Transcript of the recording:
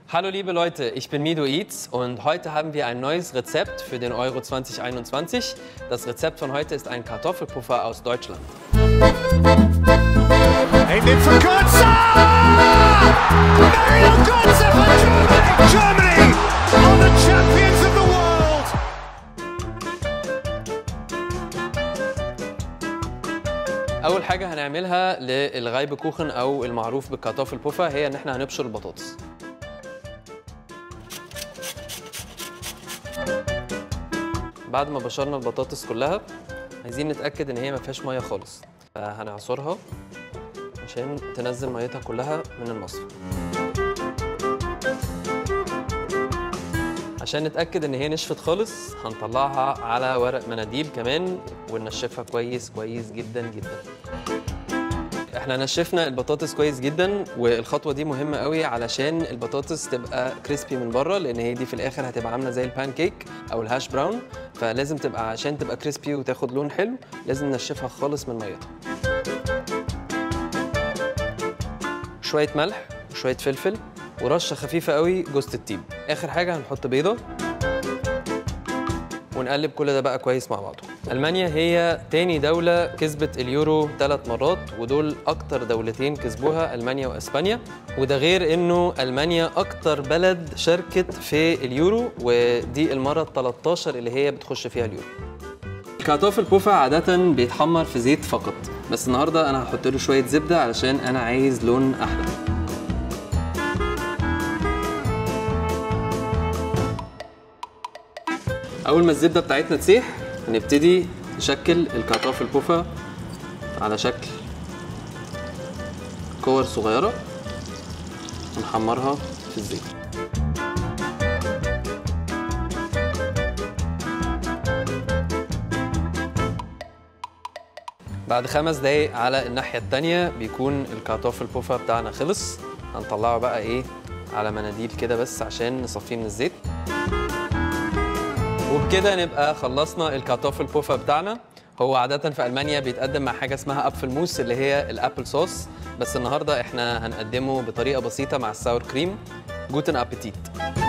Hallo liebe Leute, ich bin Mido Eats und heute haben wir ein neues Rezept für den Euro 2021. Das Rezept von heute ist ein Kartoffelpuffer aus Deutschland. Aimed in for Götze! Mario Götze for Germany! Germany are the champions of the world! أول حاجة هنعملها للغايب كوخن أو المعروف بالكارتوفلبوفر هي إن إحنا هنبشر البطاطس. بعد ما بشرنا البطاطس كلها عايزين نتأكد إن هي ما فيهاش مية خالص. فهنعصرها عشان تنزل ميتها كلها من المصفى. عشان نتأكد إن هي نشفت خالص هنطلعها على ورق مناديل كمان وننشفها كويس كويس جدا جدا. احنا نشفنا البطاطس كويس جدا والخطوه دي مهمه قوي علشان البطاطس تبقى كريسبي من بره لان هي دي في الاخر هتبقى عامله زي البان كيك او الهاش براون فلازم تبقى عشان تبقى كريسبي وتاخد لون حلو لازم ننشفها خالص من ميتها شويه ملح وشويه فلفل ورشه خفيفه قوي جوز الطيب اخر حاجه هنحط بيضه ونقلب كل ده بقى كويس مع بعضه ألمانيا هي تاني دولة كسبت اليورو ثلاث مرات ودول أكتر دولتين كسبوها ألمانيا وأسبانيا وده غير إنه ألمانيا أكتر بلد شاركت في اليورو ودي المرة ال 13 اللي هي بتخش فيها اليورو الكارتوفل بوفا عادة بيتحمر في زيت فقط بس النهاردة أنا هحط له شوية زبدة علشان أنا عايز لون أحلى اول ما الزبده بتاعتنا تسيح هنبتدي نشكل الكارتوفل بوفا على شكل كور صغيره ونحمرها في الزيت بعد خمس دقايق على الناحية التانية بيكون الكارتوفل بوفا بتاعنا خلص هنطلعه بقى ايه على مناديل كده بس عشان نصفيه من الزيت وبكده نبقى خلصنا الكارتوفل بوفا بتاعنا هو عادة في ألمانيا بيتقدم مع حاجة اسمها أبل موس اللي هي الأبل صوص بس النهاردة احنا هنقدمه بطريقة بسيطة مع الساور كريم جوتن أبيتيت